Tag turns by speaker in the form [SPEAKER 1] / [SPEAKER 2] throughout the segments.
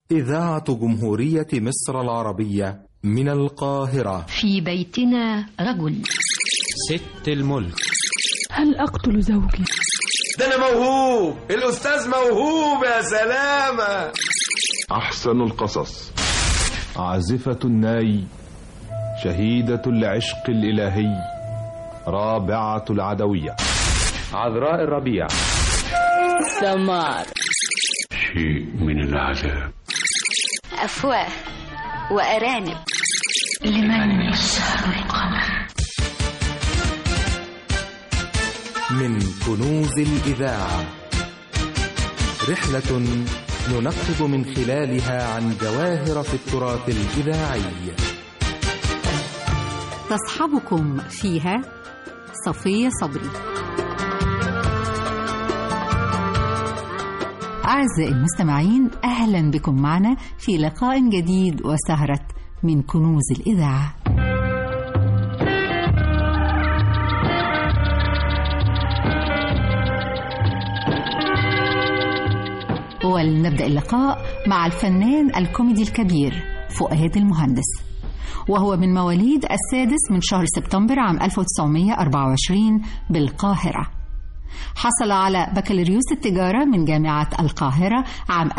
[SPEAKER 1] إذاعة جمهورية مصر العربية من القاهرة
[SPEAKER 2] في بيتنا رجل
[SPEAKER 3] ست الملك
[SPEAKER 4] هل أقتل زوجي؟
[SPEAKER 5] ده أنا موهوب الأستاذ موهوب يا سلامة
[SPEAKER 6] أحسن القصص عازفة الناي شهيدة العشق الإلهي رابعة العدوية
[SPEAKER 7] عذراء الربيع
[SPEAKER 4] سمار
[SPEAKER 8] شيء من العذاب
[SPEAKER 9] أفواه وأرانب
[SPEAKER 2] لمن يسهر القمر
[SPEAKER 1] من كنوز الإذاعة رحلة ننقب من خلالها عن جواهر في التراث الإذاعي
[SPEAKER 10] تصحبكم فيها صفية صبري أعزائي المستمعين أهلا بكم معنا في لقاء جديد وسهرة من كنوز الإذاعة ولنبدأ اللقاء مع الفنان الكوميدي الكبير فؤاد المهندس وهو من مواليد السادس من شهر سبتمبر عام 1924 بالقاهرة حصل على بكالوريوس التجارة من جامعة القاهرة عام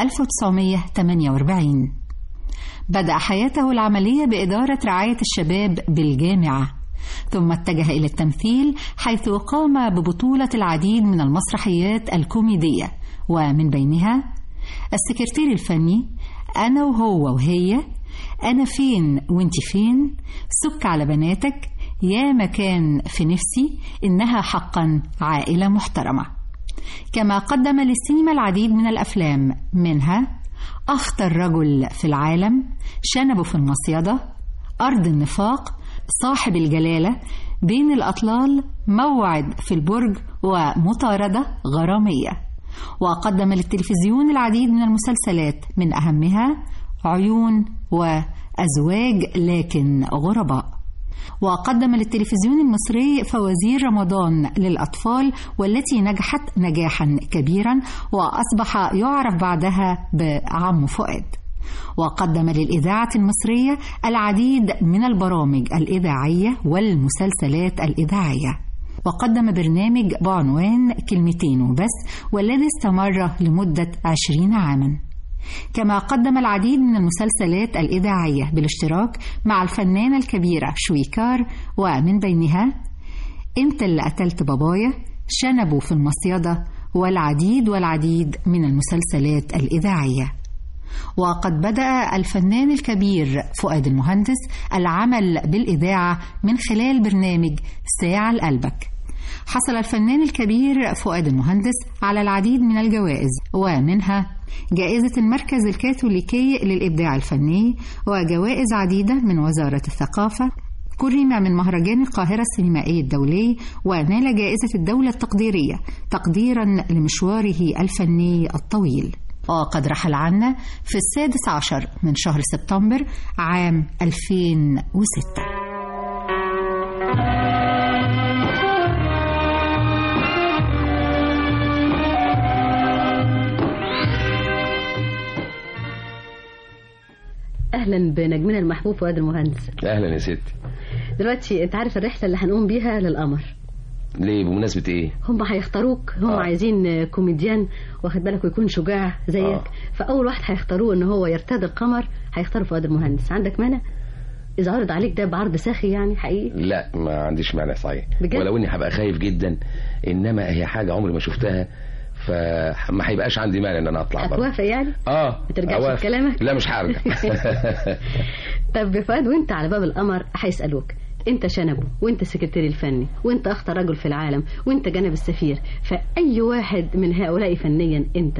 [SPEAKER 10] 1948 بدأ حياته العملية بإدارة رعاية الشباب بالجامعة ثم اتجه إلى التمثيل حيث قام ببطولة العديد من المسرحيات الكوميدية ومن بينها السكرتير الفني أنا وهو وهي أنا فين وانت فين سك على بناتك يا مكان في نفسي إنها حقا عائلة محترمة كما قدم للسينما العديد من الأفلام منها أخطر رجل في العالم شنبه في المصيدة أرض النفاق صاحب الجلالة بين الأطلال موعد في البرج ومطاردة غرامية وقدم للتلفزيون العديد من المسلسلات من أهمها عيون وأزواج لكن غرباء وقدم للتلفزيون المصري فوازير رمضان للأطفال والتي نجحت نجاحا كبيرا وأصبح يعرف بعدها بعم فؤاد وقدم للإذاعة المصرية العديد من البرامج الإذاعية والمسلسلات الإذاعية وقدم برنامج بعنوان كلمتين وبس والذي استمر لمدة عشرين عاماً كما قدم العديد من المسلسلات الإذاعية بالاشتراك مع الفنانة الكبيرة شويكار ومن بينها أنت اللي قتلت بابايا شنبه في المصيدة والعديد والعديد من المسلسلات الإذاعية وقد بدأ الفنان الكبير فؤاد المهندس العمل بالإذاعة من خلال برنامج ساعة لقلبك حصل الفنان الكبير فؤاد المهندس على العديد من الجوائز ومنها جائزة المركز الكاثوليكي للإبداع الفني وجوائز عديدة من وزارة الثقافة كرم من مهرجان القاهرة السينمائي الدولي ونال جائزة الدولة التقديرية تقديرا لمشواره الفني الطويل وقد رحل عنا في السادس عشر من شهر سبتمبر عام 2006
[SPEAKER 11] اهلا بنجمنا المحبوب فؤاد المهندس
[SPEAKER 7] اهلا يا ستي
[SPEAKER 11] دلوقتي انت عارف الرحله اللي هنقوم بيها للقمر
[SPEAKER 7] ليه بمناسبه ايه
[SPEAKER 11] هم هيختاروك هم
[SPEAKER 7] آه.
[SPEAKER 11] عايزين كوميديان واخد بالك ويكون شجاع زيك
[SPEAKER 7] آه.
[SPEAKER 11] فاول واحد هيختاروه ان هو يرتدي القمر هيختاروا فؤاد المهندس عندك مانع اذا عرض عليك ده بعرض ساخي يعني حقيقي
[SPEAKER 7] لا ما عنديش مانع صحيح
[SPEAKER 11] بجد؟
[SPEAKER 7] ولو اني هبقى خايف جدا انما هي حاجه عمري ما شفتها فما هيبقاش عندي مانع ان انا اطلع بره
[SPEAKER 11] هتوافق يعني
[SPEAKER 7] اه
[SPEAKER 11] ما ترجعش
[SPEAKER 7] أوافق.
[SPEAKER 11] في كلامك
[SPEAKER 7] لا مش هرجع
[SPEAKER 11] طب يا فؤاد وانت على باب القمر هيسالوك انت شنبه وانت السكرتير الفني وانت اخطر رجل في العالم وانت جانب السفير فاي واحد من هؤلاء فنيا انت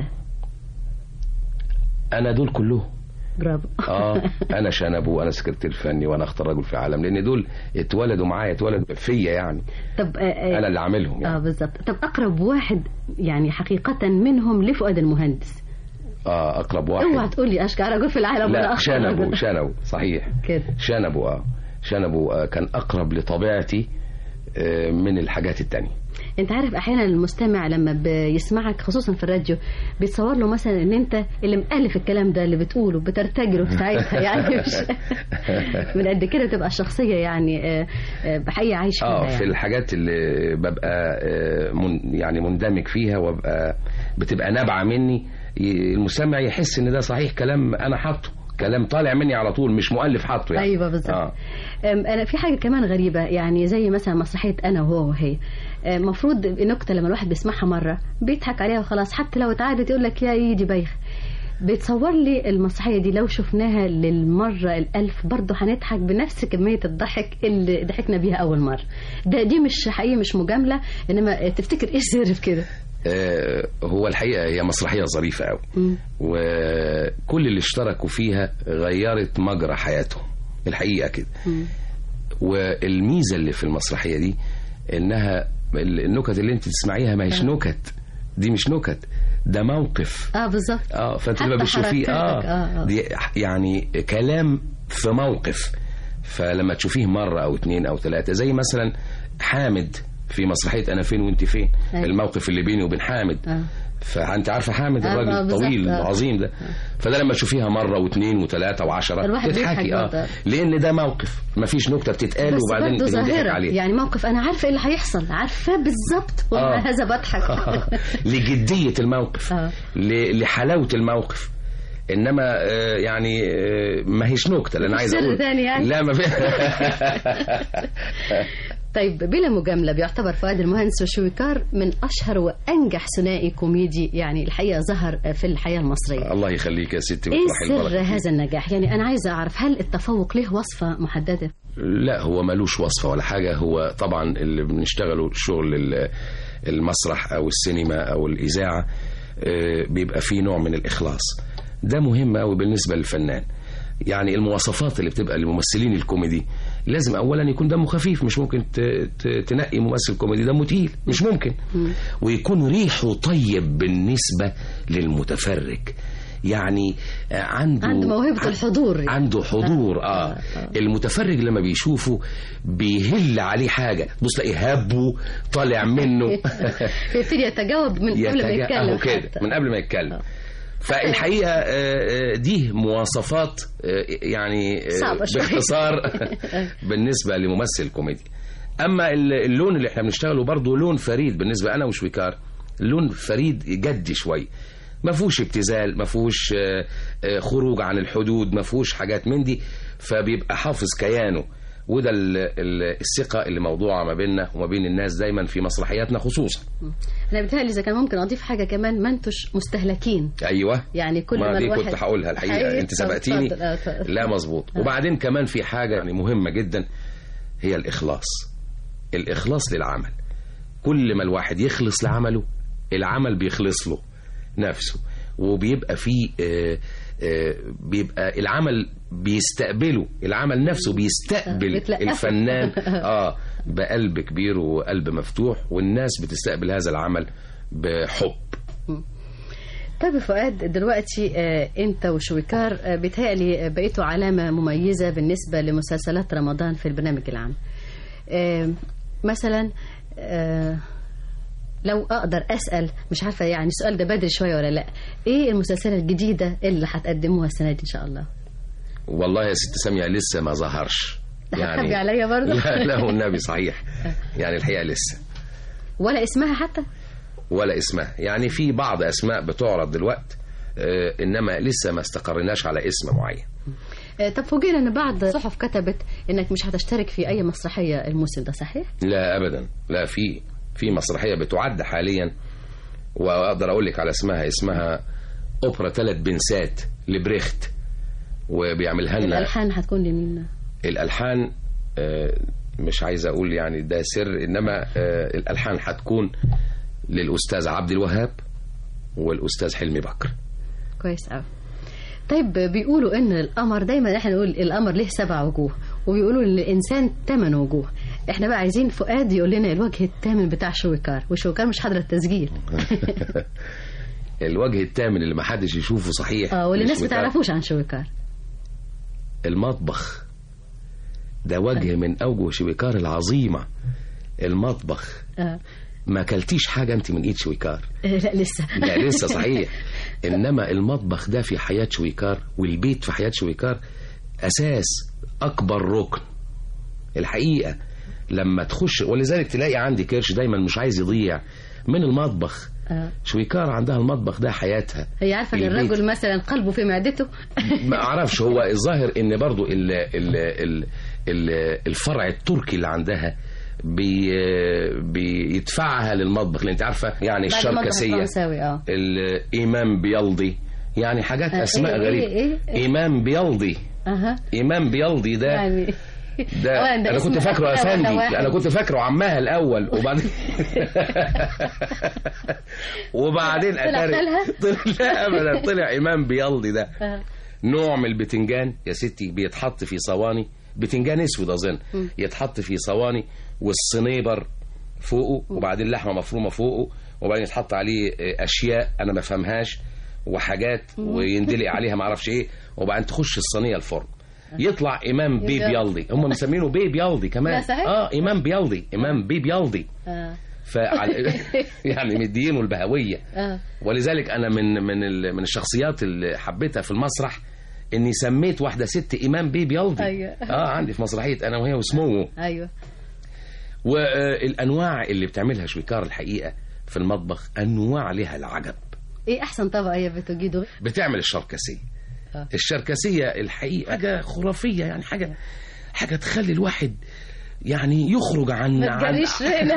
[SPEAKER 7] انا دول كلهم
[SPEAKER 11] برافو
[SPEAKER 7] اه انا شنبه وانا سكرتير فني وانا اخطر رجل في العالم لان دول اتولدوا معايا اتولدوا فيا يعني
[SPEAKER 11] طب آه، آه،
[SPEAKER 7] انا اللي عاملهم يعني
[SPEAKER 11] اه بالظبط طب اقرب واحد يعني حقيقة منهم لفؤاد المهندس
[SPEAKER 7] اه اقرب واحد
[SPEAKER 11] اوعى تقول لي اشجع رجل في العالم ولا
[SPEAKER 7] لا
[SPEAKER 11] اخطر
[SPEAKER 7] شنبه
[SPEAKER 11] رجل.
[SPEAKER 7] شنبه صحيح
[SPEAKER 11] كده
[SPEAKER 7] شنبه اه شنبه آه كان اقرب لطبيعتي آه، من الحاجات التانية
[SPEAKER 11] انت عارف احيانا المستمع لما بيسمعك خصوصا في الراديو بيتصور له مثلا ان انت اللي مؤلف الكلام ده اللي بتقوله بترتجله في ساعتها يعني مش من قد كده تبقى الشخصيه يعني آه، آه، بحقيقه عايش فيها
[SPEAKER 7] اه
[SPEAKER 11] يعني.
[SPEAKER 7] في الحاجات اللي ببقى آه، من يعني مندمج فيها وابقى بتبقى نابعه مني ي- المستمع يحس ان ده صحيح كلام انا حاطه كلام طالع مني على طول مش مؤلف حاطه يعني
[SPEAKER 11] ايوه بالظبط
[SPEAKER 7] آه.
[SPEAKER 11] أم، انا في حاجه كمان غريبه يعني زي مثلا مسرحيه انا وهو وهي المفروض النكته لما الواحد بيسمعها مره بيضحك عليها وخلاص حتى لو اتعادت يقول لك يا ايدي بايخ بيتصور لي المسرحيه دي لو شفناها للمره الالف برضه هنضحك بنفس كميه الضحك اللي ضحكنا بيها اول مره ده دي مش حقيقه مش مجامله انما تفتكر ايه السر في كده
[SPEAKER 7] آه، هو الحقيقه هي مسرحيه ظريفه قوي
[SPEAKER 11] مم.
[SPEAKER 7] وكل اللي اشتركوا فيها غيرت مجرى حياتهم الحقيقه كده
[SPEAKER 11] مم.
[SPEAKER 7] والميزه اللي في المسرحيه دي انها النكت اللي انت تسمعيها ما هيش نكت دي مش نكت ده موقف
[SPEAKER 11] اه بالظبط
[SPEAKER 7] اه فانت
[SPEAKER 11] حتى
[SPEAKER 7] لما بتشوفيه
[SPEAKER 11] حركاتك،
[SPEAKER 7] آه,
[SPEAKER 11] آه، آه.
[SPEAKER 7] دي يعني كلام في موقف فلما تشوفيه مره او اتنين او ثلاثه زي مثلا حامد في مسرحيه انا فين وانت فين
[SPEAKER 11] أيوة.
[SPEAKER 7] الموقف اللي بيني وبين حامد
[SPEAKER 11] آه.
[SPEAKER 7] فانت عارفه حامد
[SPEAKER 11] آه،
[SPEAKER 7] الراجل
[SPEAKER 11] آه، بالظبط،
[SPEAKER 7] الطويل
[SPEAKER 11] آه.
[SPEAKER 7] العظيم ده فده لما تشوفيها مره واثنين وثلاثه وعشرة
[SPEAKER 11] الواحد
[SPEAKER 7] تضحكي
[SPEAKER 11] بيضحك
[SPEAKER 7] اه
[SPEAKER 11] برضه.
[SPEAKER 7] لان ده موقف ما فيش نكته بتتقال
[SPEAKER 11] بس
[SPEAKER 7] وبعدين
[SPEAKER 11] برضه
[SPEAKER 7] بنضحك
[SPEAKER 11] ظاهرة
[SPEAKER 7] عليه
[SPEAKER 11] يعني موقف أنا عارفة إيه اللي هيحصل عارفاه بالظبط ومع
[SPEAKER 7] آه.
[SPEAKER 11] هذا بضحك
[SPEAKER 7] لجديه الموقف
[SPEAKER 11] آه.
[SPEAKER 7] ل- لحلاوه الموقف انما آه، يعني آه، ما هيش نكته اللي انا
[SPEAKER 11] مفيش
[SPEAKER 7] عايز
[SPEAKER 11] سر
[SPEAKER 7] اقول
[SPEAKER 11] تاني يعني؟
[SPEAKER 7] لا ما في
[SPEAKER 11] طيب بلا مجاملة بيعتبر فؤاد المهندس وشويكار من أشهر وأنجح ثنائي كوميدي يعني الحقيقة ظهر في الحياة المصرية
[SPEAKER 7] الله يخليك يا ستي
[SPEAKER 11] إيه
[SPEAKER 7] وتروحي
[SPEAKER 11] سر
[SPEAKER 7] البركة فيك.
[SPEAKER 11] هذا النجاح يعني أنا عايزة أعرف هل التفوق له وصفة محددة
[SPEAKER 7] لا هو ملوش وصفة ولا حاجة هو طبعا اللي بنشتغله شغل ال- المسرح أو السينما أو الإذاعة آه، بيبقى فيه نوع من الإخلاص ده مهم قوي بالنسبة للفنان يعني المواصفات اللي بتبقى للممثلين الكوميدي لازم اولا يكون دمه خفيف مش ممكن ت- ت- تنقي ممثل كوميدي دمه تقيل مش ممكن ويكون ريحه طيب بالنسبة للمتفرج يعني آه، عنده
[SPEAKER 11] عنده موهبة الحضور يعني.
[SPEAKER 7] عنده حضور اه المتفرج لما بيشوفه بيهل عليه حاجه بص تلاقي هبه طالع منه
[SPEAKER 11] يبتدي يتجاوب من قبل ما
[SPEAKER 7] يتجا-
[SPEAKER 11] يتكلم
[SPEAKER 7] أهو كده
[SPEAKER 11] حتى.
[SPEAKER 7] من قبل ما يتكلم فالحقيقه آه، آه، دي مواصفات آه، يعني آه،
[SPEAKER 11] صعبة شوية.
[SPEAKER 7] باختصار بالنسبه لممثل كوميدي اما ال- اللون اللي احنا بنشتغله برضه لون فريد بالنسبه انا وشويكار لون فريد جدي شويه ما فيهوش ابتذال ما فيهوش آه، آه، خروج عن الحدود ما فيهوش حاجات من دي فبيبقى حافظ كيانه وده ال- ال- الثقه اللي موضوعه ما بيننا وما بين الناس دايما في مسرحياتنا خصوصا
[SPEAKER 11] أنا بتهيألي إذا كان ممكن أضيف حاجة كمان ما أنتوش مستهلكين
[SPEAKER 7] ايوه
[SPEAKER 11] يعني كل
[SPEAKER 7] ما
[SPEAKER 11] ما
[SPEAKER 7] دي
[SPEAKER 11] الواحد
[SPEAKER 7] كنت هقولها الحقيقه
[SPEAKER 11] حقيقي؟
[SPEAKER 7] انت
[SPEAKER 11] طب
[SPEAKER 7] سبقتيني
[SPEAKER 11] اتفضل، آه، اتفضل.
[SPEAKER 7] لا مظبوط وبعدين كمان في حاجه يعني مهمه جدا هي الاخلاص الاخلاص للعمل كل ما الواحد يخلص لعمله العمل بيخلص له نفسه وبيبقى فيه آه، آه، بيبقى العمل بيستقبله العمل نفسه بيستقبل
[SPEAKER 11] بتلقفه.
[SPEAKER 7] الفنان اه بقلب كبير وقلب مفتوح والناس بتستقبل هذا العمل بحب
[SPEAKER 11] طيب يا فؤاد دلوقتي آه، انت وشويكار آه، بيتهيألي آه، بقيتوا علامة مميزة بالنسبة لمسلسلات رمضان في البرنامج العام آه، مثلا آه، لو اقدر اسال مش عارفه يعني السؤال ده بدري شويه ولا لا ايه المسلسلات الجديده اللي هتقدموها السنه دي ان شاء الله
[SPEAKER 7] والله يا ست سامية لسه ما ظهرش
[SPEAKER 11] هتخبي عليا برضه
[SPEAKER 7] لا لا والنبي صحيح يعني الحقيقة لسه
[SPEAKER 11] ولا اسمها حتى
[SPEAKER 7] ولا اسمها يعني في بعض أسماء بتعرض دلوقتي آه، إنما لسه ما استقرناش على اسم معين
[SPEAKER 11] آه، طب فوجئنا ان بعض الصحف كتبت انك مش هتشترك في اي مسرحيه الموسم ده صحيح
[SPEAKER 7] لا أبدا لا في في مسرحية بتعد حاليا وأقدر أقول لك على اسمها اسمها أوبرا ثلاث بنسات لبريخت وبيعملها لنا
[SPEAKER 11] الالحان هتكون لمين
[SPEAKER 7] الالحان آه، مش عايز اقول يعني ده سر انما آه، الالحان هتكون للاستاذ عبد الوهاب والاستاذ حلمي بكر
[SPEAKER 11] كويس قوي طيب بيقولوا ان القمر دايما احنا نقول القمر له سبع وجوه وبيقولوا ان الانسان ثمان وجوه احنا بقى عايزين فؤاد يقول لنا الوجه الثامن بتاع شويكار وشويكار مش حاضر التسجيل
[SPEAKER 7] الوجه الثامن اللي ما حدش يشوفه صحيح
[SPEAKER 11] اه واللي
[SPEAKER 7] مش
[SPEAKER 11] الناس
[SPEAKER 7] بتاع-
[SPEAKER 11] بتعرفوش عن شويكار
[SPEAKER 7] المطبخ ده وجه من اوجه شبكار العظيمه المطبخ
[SPEAKER 11] آه.
[SPEAKER 7] ما كلتيش حاجة انت من ايد شويكار
[SPEAKER 11] آه، لا لسه
[SPEAKER 7] لا لسه صحيح انما المطبخ ده في حياة شويكار والبيت في حياة شويكار اساس اكبر ركن الحقيقة لما تخش ولذلك تلاقي عندي كرش دايما مش عايز يضيع من المطبخ
[SPEAKER 11] آه.
[SPEAKER 7] شويكار عندها المطبخ ده حياتها
[SPEAKER 11] هي عارفه ان
[SPEAKER 7] البيت.
[SPEAKER 11] الرجل مثلا قلبه في معدته
[SPEAKER 7] ما اعرفش هو الظاهر ان برضو ال ال ال ال الفرع التركي اللي عندها بي بيدفعها للمطبخ لان انت عارفه يعني
[SPEAKER 11] بعد المطبخ
[SPEAKER 7] الشركسيه
[SPEAKER 11] الفرنساوي اه
[SPEAKER 7] الامام بيلضي يعني حاجات
[SPEAKER 11] آه،
[SPEAKER 7] اسماء
[SPEAKER 11] إيه،
[SPEAKER 7] غريبه
[SPEAKER 11] إيه، إيه؟
[SPEAKER 7] امام بيلضي
[SPEAKER 11] اها
[SPEAKER 7] امام بيلضي ده
[SPEAKER 11] يعني
[SPEAKER 7] ده
[SPEAKER 11] أولاً ده
[SPEAKER 7] انا كنت
[SPEAKER 11] اسم
[SPEAKER 7] فاكره
[SPEAKER 11] أفلام ولا
[SPEAKER 7] افندي
[SPEAKER 11] واحد؟
[SPEAKER 7] انا كنت فاكره عمها الاول وبعدين وبعدين
[SPEAKER 11] طلع
[SPEAKER 7] اتاري
[SPEAKER 11] خالها؟
[SPEAKER 7] طلع لا ابدا طلع امام بيلضي ده
[SPEAKER 11] آه.
[SPEAKER 7] نوع من البتنجان يا ستي بيتحط في صواني بتنجان اسود اظن
[SPEAKER 11] مم.
[SPEAKER 7] يتحط في صواني والصنيبر فوقه وبعدين لحمه مفرومه فوقه وبعدين يتحط عليه آه، اشياء انا ما فهمهاش وحاجات
[SPEAKER 11] مم.
[SPEAKER 7] ويندلق عليها ما اعرفش ايه وبعدين تخش الصينيه الفرن يطلع امام بي
[SPEAKER 11] يبقى-
[SPEAKER 7] بيلضي هم مسمينه بي بيلضي
[SPEAKER 11] لا
[SPEAKER 7] كمان
[SPEAKER 11] صحيح؟
[SPEAKER 7] اه امام بيلضي امام بي بيلضي
[SPEAKER 11] اه
[SPEAKER 7] فعلى يعني مدينه البهويه
[SPEAKER 11] اه
[SPEAKER 7] ولذلك انا من من ال- من الشخصيات اللي حبيتها في المسرح اني سميت واحده ست امام بي بيلضي
[SPEAKER 11] أيوة.
[SPEAKER 7] اه عندي في مسرحيه انا وهي وسموه
[SPEAKER 11] ايوه
[SPEAKER 7] والانواع اللي بتعملها شويكار الحقيقه في المطبخ انواع لها العجب
[SPEAKER 11] ايه احسن طبق هي بتجيده
[SPEAKER 7] بتعمل الشركسيه
[SPEAKER 11] آه.
[SPEAKER 7] الشركسيه الحقيقه حاجه خرافيه يعني حاجه حاجه تخلي الواحد يعني يخرج عن
[SPEAKER 11] ما
[SPEAKER 7] عن
[SPEAKER 11] تجريش رينا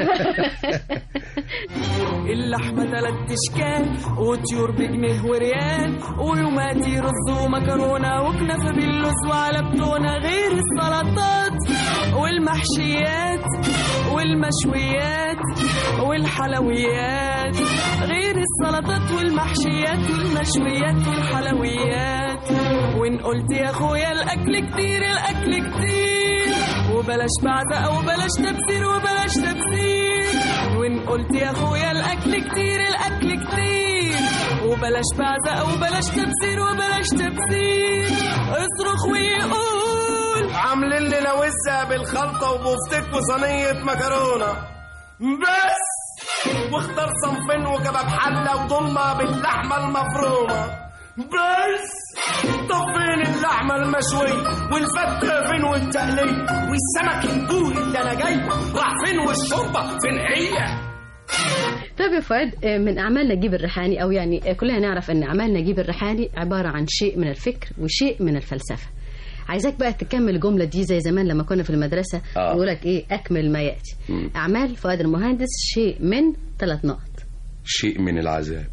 [SPEAKER 12] اللحمة تلات اشكال وطيور بجنيه وريال ويوماتي رز ومكرونة وكنافة باللوز وعلى بتونة غير السلطات والمحشيات والمشويات والحلويات غير السلطات والمحشيات والمشويات والحلويات وان قلت يا اخويا الاكل كتير الاكل كتير وبلاش بعزق وبلاش تبذير وبلاش تبذير وان قلت يا اخويا الاكل كتير الاكل كتير وبلاش بعزق وبلاش تبذير وبلاش تبذير اصرخ ويقول
[SPEAKER 5] عاملين لنا وزة بالخلطة وبوفتيك وصينية مكرونة بس واختار صنفين وكباب حلة وضمة باللحمة المفرومة بس طب فين اللحمة المشوية والفتة فين والتقلية والسمك البوري اللي أنا جاي راح فين والشوربة فين هي
[SPEAKER 11] طيب يا فؤاد آه، من اعمال نجيب الريحاني او يعني آه، كلنا نعرف ان اعمال نجيب الريحاني عباره عن شيء من الفكر وشيء من الفلسفه عايزاك بقى تكمل الجمله دي زي زمان لما كنا في المدرسه
[SPEAKER 7] آه.
[SPEAKER 11] يقول لك ايه اكمل ما ياتي
[SPEAKER 7] مم.
[SPEAKER 11] اعمال فؤاد المهندس شيء من ثلاث نقط
[SPEAKER 7] شيء من العذاب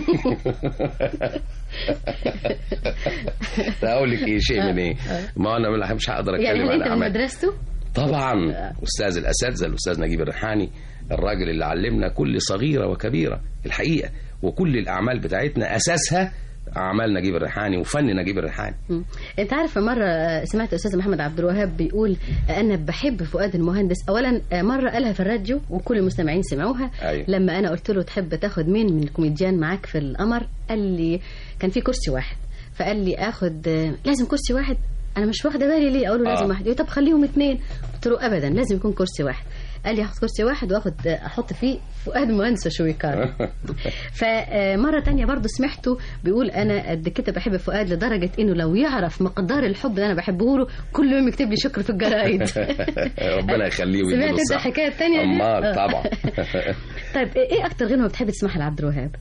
[SPEAKER 7] لا اقول لك ايه شيء من ايه ما انا لا- مش هقدر
[SPEAKER 11] يعني
[SPEAKER 7] اتكلم
[SPEAKER 11] هل
[SPEAKER 7] عن
[SPEAKER 11] انت من
[SPEAKER 7] اعمال
[SPEAKER 11] مدرسته
[SPEAKER 7] طبعا استاذ الاساتذه الاستاذ نجيب الريحاني الراجل اللي علمنا كل صغيره وكبيره الحقيقه وكل الاعمال بتاعتنا اساسها اعمال نجيب الريحاني وفن نجيب الريحاني
[SPEAKER 11] مم. انت عارف مره آه، سمعت استاذ محمد عبد الوهاب بيقول آه، انا بحب فؤاد المهندس اولا آه، مره قالها في الراديو وكل المستمعين سمعوها
[SPEAKER 7] أيوة.
[SPEAKER 11] لما انا قلت له تحب تاخد مين من الكوميديان معاك في القمر قال لي كان في كرسي واحد فقال لي اخد آه، لازم كرسي واحد انا مش واخده بالي ليه اقول له
[SPEAKER 7] آه.
[SPEAKER 11] لازم واحد يقول طب خليهم اتنين قلت له ابدا لازم يكون كرسي واحد قال لي هاخد كرسي واحد واخد آه، احط فيه فؤاد مهندس وشويكار فمرة تانية برضو سمعته بيقول أنا قد كده بحب فؤاد لدرجة إنه لو يعرف مقدار الحب اللي أنا بحبه له كل يوم يكتب لي شكر في الجرايد
[SPEAKER 7] ربنا يخليه ويديله
[SPEAKER 11] سمعت أنت
[SPEAKER 7] الصحة.
[SPEAKER 11] الحكاية التانية دي؟
[SPEAKER 7] امال
[SPEAKER 11] آه.
[SPEAKER 7] طبعا
[SPEAKER 11] طيب إيه أكتر غنوة بتحب تسمعها لعبد الوهاب؟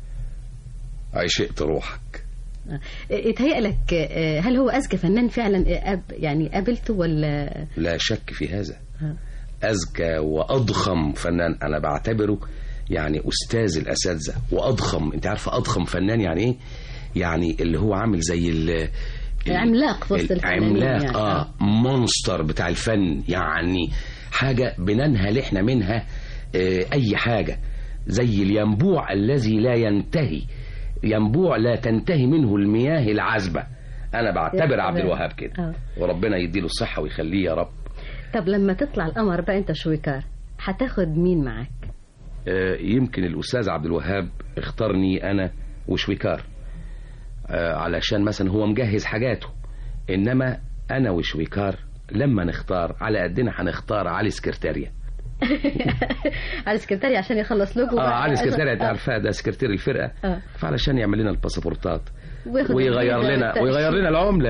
[SPEAKER 7] عشقت روحك
[SPEAKER 11] يتهيأ لك آه، هل هو أذكى فنان فعلا آه، أب يعني قابلته ولا
[SPEAKER 7] لا شك في هذا
[SPEAKER 11] آه.
[SPEAKER 7] أذكى وأضخم فنان أنا بعتبره يعني أستاذ الأساتذة وأضخم أنت عارفة أضخم فنان يعني إيه؟ يعني اللي هو عامل زي ال
[SPEAKER 11] عملاق في وسط الفنانين
[SPEAKER 7] عملاق
[SPEAKER 11] يعني.
[SPEAKER 7] آه مونستر بتاع الفن يعني حاجة بننهل إحنا منها آه أي حاجة زي الينبوع الذي لا ينتهي ينبوع لا تنتهي منه المياه العذبة أنا بعتبر
[SPEAKER 11] يا
[SPEAKER 7] عبد
[SPEAKER 11] سلام.
[SPEAKER 7] الوهاب كده
[SPEAKER 11] آه.
[SPEAKER 7] وربنا يديله الصحة ويخليه يا رب
[SPEAKER 11] طب لما تطلع القمر بقى أنت شويكار هتاخد مين معاك؟
[SPEAKER 7] آه، يمكن الأستاذ عبد الوهاب اختارني أنا وشويكار آه، علشان مثلا هو مجهز حاجاته إنما أنا وشويكار لما نختار على قدنا هنختار علي سكرتاريا
[SPEAKER 11] على السكرتاري عشان يخلص لكم
[SPEAKER 7] اه علي سكرتير انت عارفاه ده سكرتير الفرقه
[SPEAKER 11] آه.
[SPEAKER 7] فعلشان يعمل لنا الباسبورتات
[SPEAKER 11] وياخد
[SPEAKER 7] ويغير
[SPEAKER 11] الفيزا
[SPEAKER 7] لنا
[SPEAKER 11] والتأشيرة.
[SPEAKER 7] ويغير لنا العمله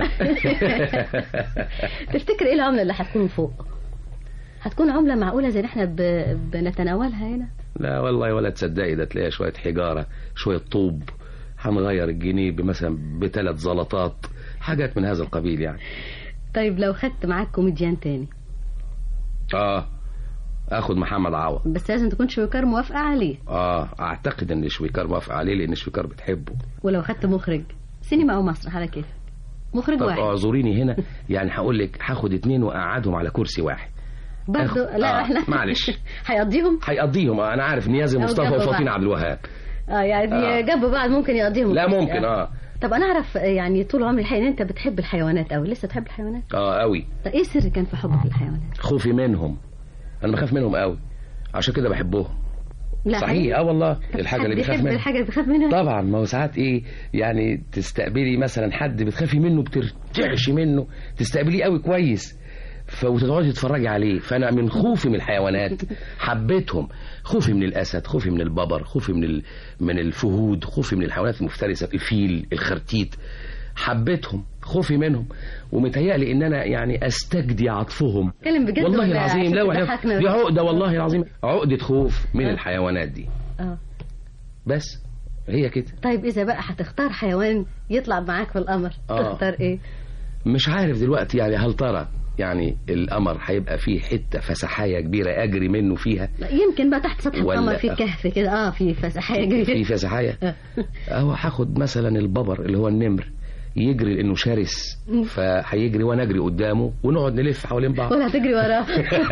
[SPEAKER 11] تفتكر ايه العمله اللي هتكون فوق هتكون عمله معقوله زي اللي احنا ب... بنتناولها هنا
[SPEAKER 7] لا والله ولا تصدقي ده تلاقيها شويه حجاره شويه طوب هنغير الجنيه مثلا بثلاث زلطات حاجات من هذا القبيل يعني
[SPEAKER 11] طيب لو خدت معاك كوميديان تاني
[SPEAKER 7] اه اخد محمد عوض
[SPEAKER 11] بس لازم تكون شويكار موافقه عليه
[SPEAKER 7] اه اعتقد ان شويكار موافق عليه لان شويكار بتحبه
[SPEAKER 11] ولو خدت مخرج سينما او مسرح على كيف مخرج
[SPEAKER 7] طب
[SPEAKER 11] واحد
[SPEAKER 7] اعذريني هنا يعني هقول لك هاخد اتنين واقعدهم على كرسي واحد
[SPEAKER 11] برضه
[SPEAKER 7] آخد-
[SPEAKER 11] لا
[SPEAKER 7] آه،
[SPEAKER 11] احنا
[SPEAKER 7] معلش
[SPEAKER 11] هيقضيهم
[SPEAKER 7] هيقضيهم آه، انا عارف نيازي
[SPEAKER 11] أو
[SPEAKER 7] مصطفى
[SPEAKER 11] جنب
[SPEAKER 7] وفاطين
[SPEAKER 11] بعض.
[SPEAKER 7] عبد الوهاب
[SPEAKER 11] اه يعني
[SPEAKER 7] آه.
[SPEAKER 11] جنب بعض ممكن يقضيهم
[SPEAKER 7] لا ممكن اه
[SPEAKER 11] طب انا اعرف يعني طول عمري الحقيقه ان انت بتحب الحيوانات قوي لسه تحب الحيوانات
[SPEAKER 7] اه قوي
[SPEAKER 11] طب ايه السر كان في حبك للحيوانات
[SPEAKER 7] خوفي منهم انا بخاف منهم قوي عشان كده بحبهم
[SPEAKER 11] لا
[SPEAKER 7] صحيح اه والله
[SPEAKER 11] طب
[SPEAKER 7] الحاجه
[SPEAKER 11] حد
[SPEAKER 7] اللي بيخاف
[SPEAKER 11] بيحب
[SPEAKER 7] منها
[SPEAKER 11] الحاجه اللي بيخاف منها
[SPEAKER 7] طبعا ما هو ساعات ايه يعني تستقبلي مثلا حد بتخافي منه بترتعش منه تستقبليه قوي كويس ف- وتقعدي تتفرجي عليه فانا من خوفي من الحيوانات حبيتهم خوفي من الاسد خوفي من الببر خوفي من ال... من الفهود خوفي من الحيوانات المفترسه الفيل الخرتيت حبيتهم خوفي منهم ومتهيألي ان انا يعني استجدي عطفهم
[SPEAKER 11] اتكلم بجد
[SPEAKER 7] والله
[SPEAKER 11] ولا
[SPEAKER 7] العظيم
[SPEAKER 11] عشان
[SPEAKER 7] لا وحياة-
[SPEAKER 11] تضحكنا
[SPEAKER 7] دي
[SPEAKER 11] بس؟
[SPEAKER 7] عقده والله العظيم عقده خوف من
[SPEAKER 11] آه.
[SPEAKER 7] الحيوانات دي
[SPEAKER 11] اه
[SPEAKER 7] بس هي كده
[SPEAKER 11] طيب اذا بقى هتختار حيوان يطلع معاك في القمر
[SPEAKER 7] آه.
[SPEAKER 11] تختار ايه
[SPEAKER 7] مش عارف دلوقتي يعني هل ترى يعني القمر هيبقى فيه حته فسحايه كبيره اجري منه فيها
[SPEAKER 11] لا، يمكن بقى تحت سطح
[SPEAKER 7] ولا-
[SPEAKER 11] القمر في كهف كده اه في فسحيه
[SPEAKER 7] في
[SPEAKER 11] كبيره
[SPEAKER 7] فسحايه اهو هاخد مثلا الببر اللي هو النمر يجري لانه شرس فهيجري وانا اجري قدامه ونقعد نلف حوالين بعض
[SPEAKER 11] ولا هتجري وراه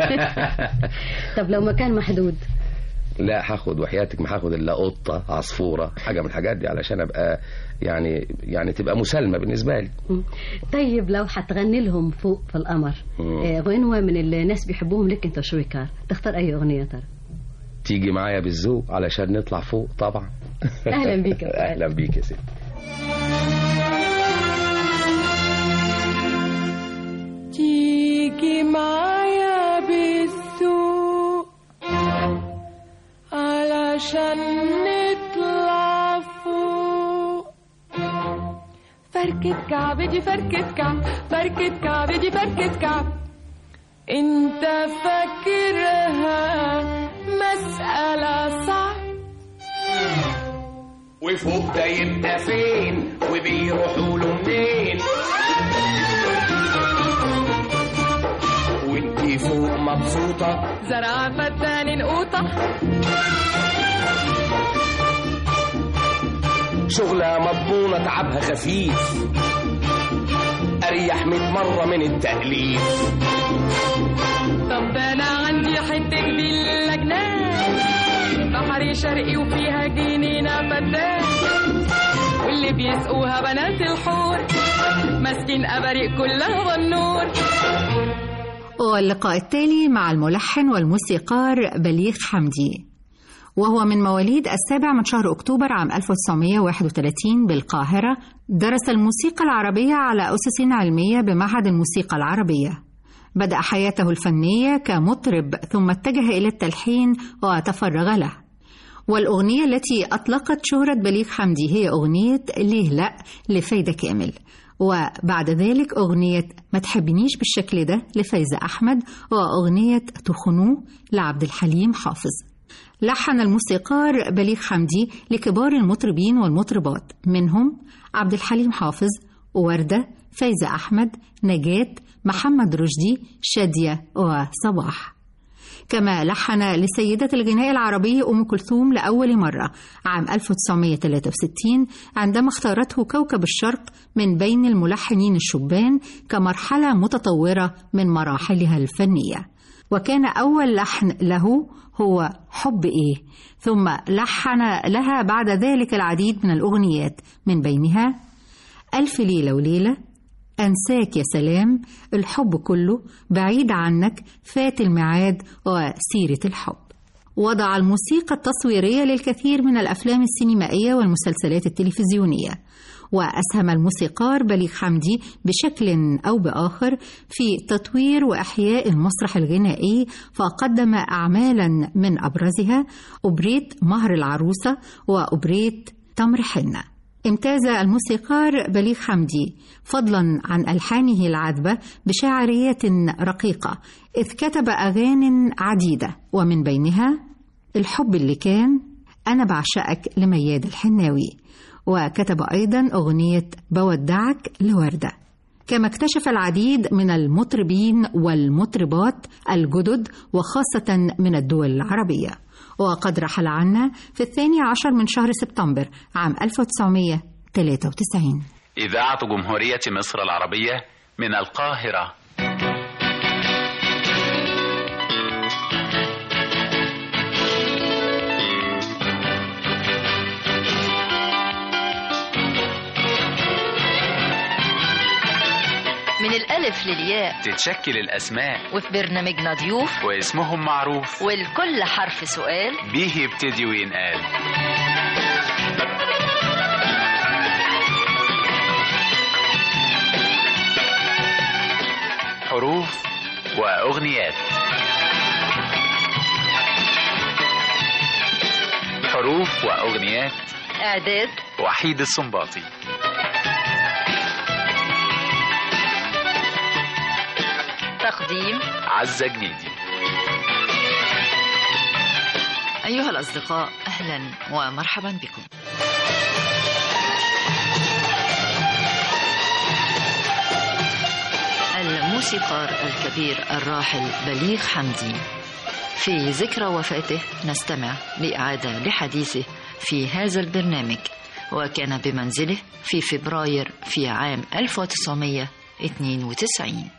[SPEAKER 11] طب لو مكان محدود
[SPEAKER 7] لا هاخد وحياتك ما هاخد الا قطه عصفوره حاجه من الحاجات دي علشان ابقى يعني يعني تبقى مسالمه بالنسبه لي
[SPEAKER 11] طيب لو هتغني لهم فوق في القمر
[SPEAKER 7] مم.
[SPEAKER 11] آه، غنوه من الناس بيحبوهم لك انت شويكار تختار اي اغنيه ترى
[SPEAKER 7] تيجي معايا بالذوق علشان نطلع فوق طبعا
[SPEAKER 11] أهلاً بيك يا
[SPEAKER 7] اهلا بيك يا ست
[SPEAKER 12] تيجي معايا بالسوق علشان نطلع فوق فركة كعب دي فركة كعب فركة كعب دي فركة كعب انت فاكرها مسألة صعب
[SPEAKER 5] وفوق ده يبقى فين وبيروحوا له منين وانتي فوق مبسوطة
[SPEAKER 12] زرع فتان قوطة
[SPEAKER 5] شغلة مضمونة تعبها خفيف أريح مية مرة من التأليف
[SPEAKER 12] طب ده انا عندي حتة فيلا جنان بحري شرقي وفيها جنينة فتان واللي بيسقوها بنات الحور ماسكين أباريق كلها بالنور
[SPEAKER 10] واللقاء التالي مع الملحن والموسيقار بليغ حمدي وهو من مواليد السابع من شهر أكتوبر عام 1931 بالقاهرة درس الموسيقى العربية على أسس علمية بمعهد الموسيقى العربية بدأ حياته الفنية كمطرب ثم اتجه إلى التلحين وتفرغ له والأغنية التي أطلقت شهرة بليغ حمدي هي أغنية ليه لأ لفايدة كامل وبعد ذلك أغنية ما تحبنيش بالشكل ده لفايزة أحمد وأغنية تخنوه لعبد الحليم حافظ لحن الموسيقار بليغ حمدي لكبار المطربين والمطربات منهم عبد الحليم حافظ وردة فايزة أحمد نجاة محمد رشدي شادية وصباح كما لحن لسيدة الغناء العربي أم كلثوم لأول مرة عام 1963 عندما اختارته كوكب الشرق من بين الملحنين الشبان كمرحلة متطورة من مراحلها الفنية وكان أول لحن له هو حب إيه ثم لحن لها بعد ذلك العديد من الأغنيات من بينها ألف ليلة وليلة أنساك يا سلام الحب كله بعيد عنك فات الميعاد وسيرة الحب وضع الموسيقى التصويرية للكثير من الأفلام السينمائية والمسلسلات التلفزيونية وأسهم الموسيقار بليغ حمدي بشكل أو بآخر في تطوير وإحياء المسرح الغنائي فقدم أعمالا من أبرزها أوبريت مهر العروسة وأوبريت تمر حنة امتاز الموسيقار بليغ حمدي فضلا عن ألحانه العذبة بشاعريات رقيقة إذ كتب أغان عديدة ومن بينها الحب اللي كان أنا بعشقك لمياد الحناوي وكتب أيضا أغنية بودعك لوردة كما اكتشف العديد من المطربين والمطربات الجدد وخاصة من الدول العربية وقد رحل عنا في الثاني عشر من شهر سبتمبر عام 1993
[SPEAKER 13] إذاعة جمهورية مصر العربية من القاهرة
[SPEAKER 2] من الألف للياء
[SPEAKER 13] تتشكل الأسماء
[SPEAKER 2] وفي برنامجنا ضيوف
[SPEAKER 13] واسمهم معروف
[SPEAKER 2] والكل حرف سؤال
[SPEAKER 13] بيه يبتدي وينقال حروف وأغنيات حروف وأغنيات
[SPEAKER 2] إعداد
[SPEAKER 13] وحيد السنباطي
[SPEAKER 2] تقديم
[SPEAKER 13] عزة جنيدي
[SPEAKER 2] أيها الأصدقاء أهلا ومرحبا بكم الموسيقار الكبير الراحل بليغ حمدي في ذكرى وفاته نستمع لإعادة لحديثه في هذا البرنامج وكان بمنزله في فبراير في عام 1992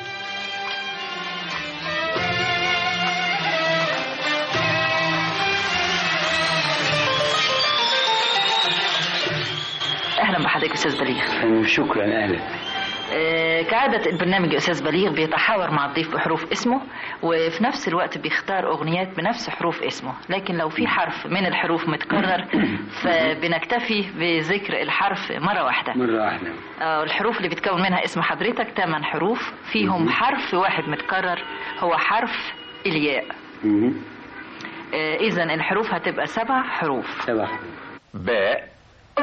[SPEAKER 2] اهلا بحضرتك استاذ بليغ
[SPEAKER 14] شكرا اهلا
[SPEAKER 2] آه، كعادة البرنامج يا أستاذ بليغ بيتحاور مع الضيف بحروف اسمه وفي نفس الوقت بيختار أغنيات بنفس حروف اسمه لكن لو في حرف من الحروف متكرر فبنكتفي بذكر الحرف مرة واحدة
[SPEAKER 14] مرة واحدة
[SPEAKER 2] آه، الحروف اللي بتكون منها اسم حضرتك ثمان حروف فيهم حرف واحد متكرر هو حرف الياء إذا الحروف هتبقى سبع حروف
[SPEAKER 14] سبع
[SPEAKER 13] باء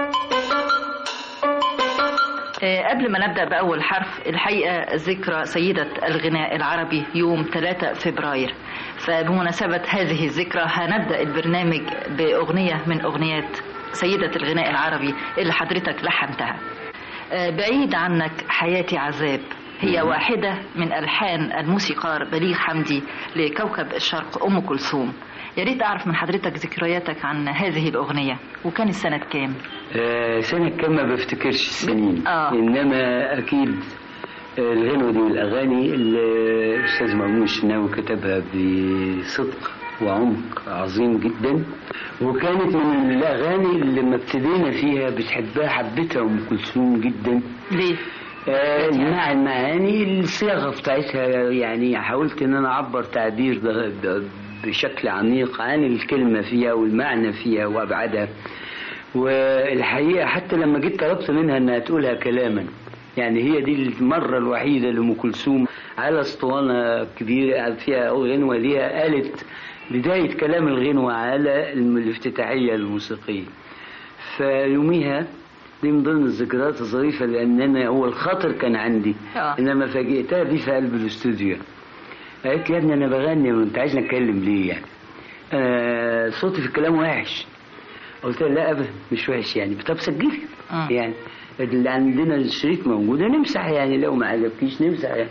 [SPEAKER 2] آه، قبل ما نبدأ بأول حرف الحقيقة ذكرى سيدة الغناء العربي يوم 3 فبراير فبمناسبة هذه الذكرى هنبدأ البرنامج بأغنية من أغنيات سيدة الغناء العربي اللي حضرتك لحنتها آه، بعيد عنك حياتي عذاب هي واحدة من ألحان الموسيقار بليغ حمدي لكوكب الشرق أم كلثوم يا ريت أعرف من حضرتك ذكرياتك عن هذه الأغنية وكان السنة كام؟
[SPEAKER 14] آه سنة كام ما بفتكرش السنين
[SPEAKER 2] آه.
[SPEAKER 14] إنما أكيد آه، الغنوة دي من الأغاني اللي الأستاذ مأمون الشناوي كتبها بصدق وعمق عظيم جدا وكانت من الأغاني اللي لما ابتدينا فيها بتحبها حبيتها أم كلثوم جدا
[SPEAKER 2] ليه؟
[SPEAKER 14] آه مع المعاني الصياغة بتاعتها يعني حاولت إن أنا أعبر تعبير ب- ب- بشكل عميق عن الكلمة فيها والمعنى فيها وأبعادها والحقيقة حتى لما جيت طلبت منها إنها تقولها كلاما يعني هي دي المرة الوحيدة لأم كلثوم على اسطوانة كبيرة فيها غنوة ليها قالت بداية كلام الغنوة على الافتتاحية الموسيقية فيوميها دي من ضمن الذكريات الظريفة لأن أنا هو الخاطر كان عندي
[SPEAKER 2] آه.
[SPEAKER 14] إنما فاجئتها بيه في قلب الاستوديو قالت لي يا ابني أنا بغني وأنت عايزني أتكلم ليه يعني آه صوتي في الكلام وحش قلت لها لا أبدا مش وحش يعني طب سجلي يعني اللي عندنا الشريط موجود نمسح يعني لو ما عجبكيش نمسح يعني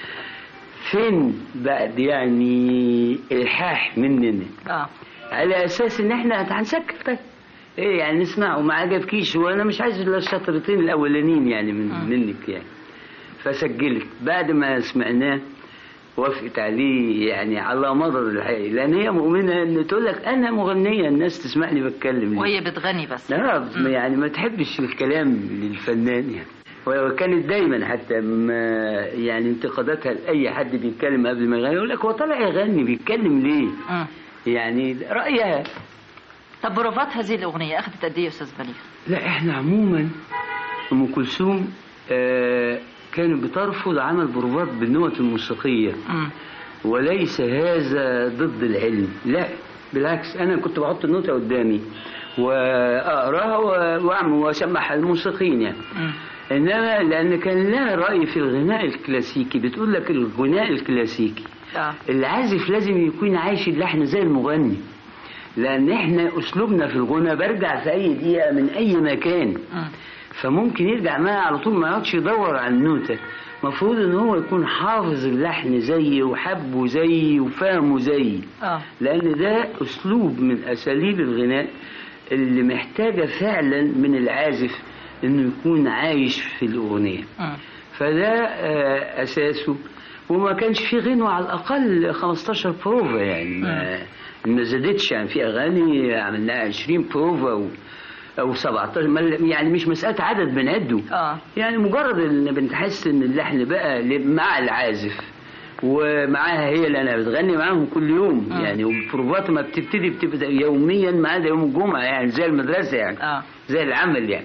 [SPEAKER 14] فين بعد يعني الحاح مننا
[SPEAKER 2] اه
[SPEAKER 14] على اساس ان احنا هنسكت طيب ايه يعني نسمعه ما عجبكيش وانا مش عايز الا الشطرتين الاولانيين يعني من منك يعني فسجلت بعد ما سمعناه وافقت عليه يعني على مضض الحقيقي لان هي مؤمنه ان تقول لك انا مغنيه الناس تسمعني بتكلم ليه.
[SPEAKER 2] وهي بتغني بس
[SPEAKER 14] لا يعني ما تحبش الكلام للفنان يعني وكانت دايما حتى ما يعني انتقاداتها لاي حد بيتكلم قبل ما يغني يقول لك هو طالع يغني بيتكلم ليه؟
[SPEAKER 2] مم.
[SPEAKER 14] يعني رايها
[SPEAKER 2] طب بروفات هذه الأغنية أخذت قد إيه يا أستاذ بليغ؟
[SPEAKER 14] لا احنا عموما ام كلثوم آه، كانت بترفض عمل بروفات بالنوت الموسيقيه وليس هذا ضد العلم لا بالعكس انا كنت بحط النوتة قدامي واقراها و- واعمل واسمعها الموسيقيين يعني انما لان كان لها راي في الغناء الكلاسيكي بتقول لك الغناء الكلاسيكي
[SPEAKER 2] آه.
[SPEAKER 14] العازف لازم يكون عايش اللحن زي المغني لان احنا اسلوبنا في الغنى برجع في اي دقيقه من اي مكان فممكن يرجع معايا على طول ما يقعدش يدور على النوتة المفروض ان هو يكون حافظ اللحن زيي وحبه زيي وفاهمه زيي
[SPEAKER 2] اه
[SPEAKER 14] لان ده اسلوب من اساليب الغناء اللي محتاجة فعلا من العازف انه يكون عايش في الاغنية فده آه، اساسه وما كانش في غنوة على الاقل 15 بروفا يعني ما, ما زادتش يعني في اغاني عملناها 20 بروفا و او 17 ما- يعني مش مساله عدد بنعده
[SPEAKER 2] اه
[SPEAKER 14] يعني مجرد ان بنحس ان اللحن بقى ل- مع العازف ومعاها هي اللي انا بتغني معاهم كل يوم
[SPEAKER 2] آه.
[SPEAKER 14] يعني والبروفات ما بتبتدي بتبدا يوميا ما عدا يوم الجمعه يعني زي المدرسه يعني
[SPEAKER 2] آه.
[SPEAKER 14] زي العمل يعني